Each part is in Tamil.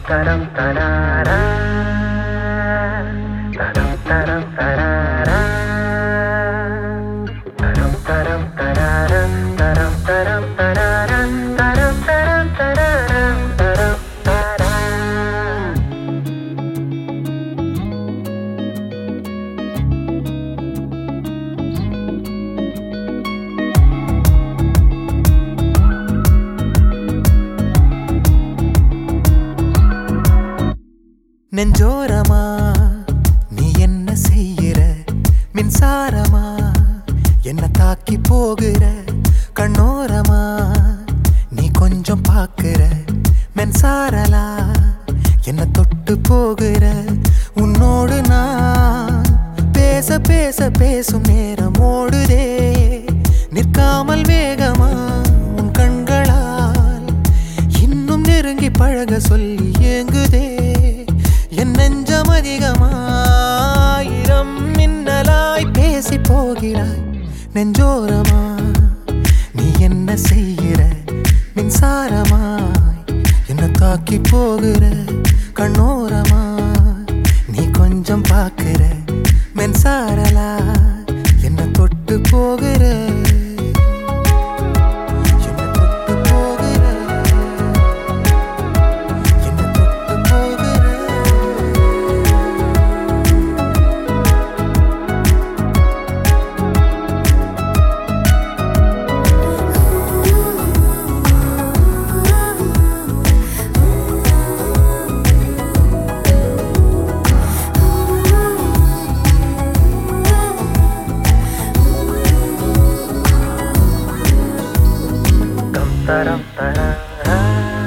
தரம் தராரா தரம் தரம் தராரா தரம் தரம் தராரா தரம் தரம் தராரா தரம் தரம் தராரா தரம் தரா நெஞ்சோரமா நீ என்ன செய்கிற மின்சாரமா என்ன தாக்கி போகிற கண்ணோரமா நீ கொஞ்சம் பாக்குற மென்சாரலா என்ன தொட்டு போகிற உன்னோடு நான் பேச பேச பேசும் நேரம் ஓடுதே நிற்காமல் வேகமா உன் கண்களால் இன்னும் நெருங்கி பழக சொல்லி ஏங்குதே என் நெஞ்சம் அதிகமாயிரம் மின்னலாய் பேசி போகிறாய் நெஞ்சோரமா நீ என்ன செய்கிற மின்சாரமாய் என்ன தாக்கி போகிற கண்ணோரமா நீ கொஞ்சம் பார்க்கிற மின்சாரலா என்ன தொட்டு போகிற என்ன தொட்டு போகிற என்ன தொட்டு போகிற தம் தரம் தராரா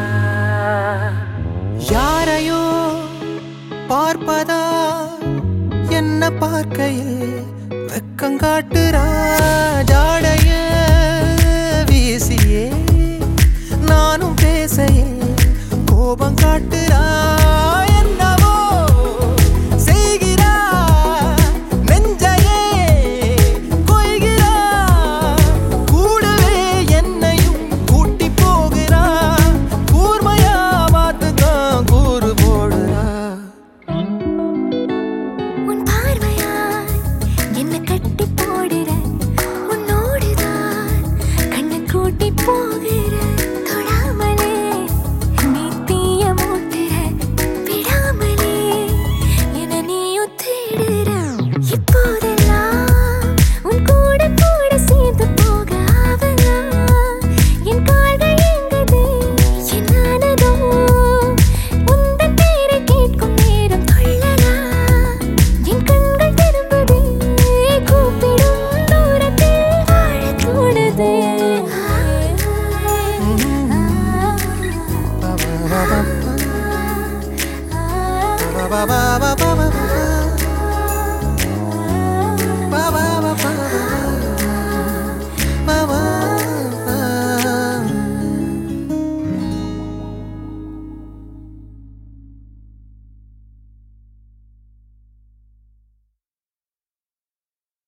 யாரையோ பார்ப்பதா என்ன பார்க்கையில் வெக்கங்காட்டுறா ஜாடைய வீசியே நானும் பேசையில் கோபம் காட்டுறா என்னவோ செய்கிறா நெஞ்சையே கொய்கிறா கூடவே என்னையும் கூட்டி போகிறா கூர்மையா பார்த்துதான் கூறு போடுறா உன் பார்வையால் என்னை கட்டி போடுற உன்னோடுதான் கண்ணை கூட்டி போகிற தொடாமலே நீ தீய மூட்டுற விடாமலே என நீயும் தேடுற இப்போதெல்லாம் உன் கூட கூட சேர்ந்து போக ஆவலா என் கால்கள் எங்குது என்னானதோ உந்தன் பேரை கேட்கும் நேரம் கொள்ளலா என் கண்கள் திரும்புதே கூப்பிடும் தூரத்தில் வாழ தோணுது ba ba ba ba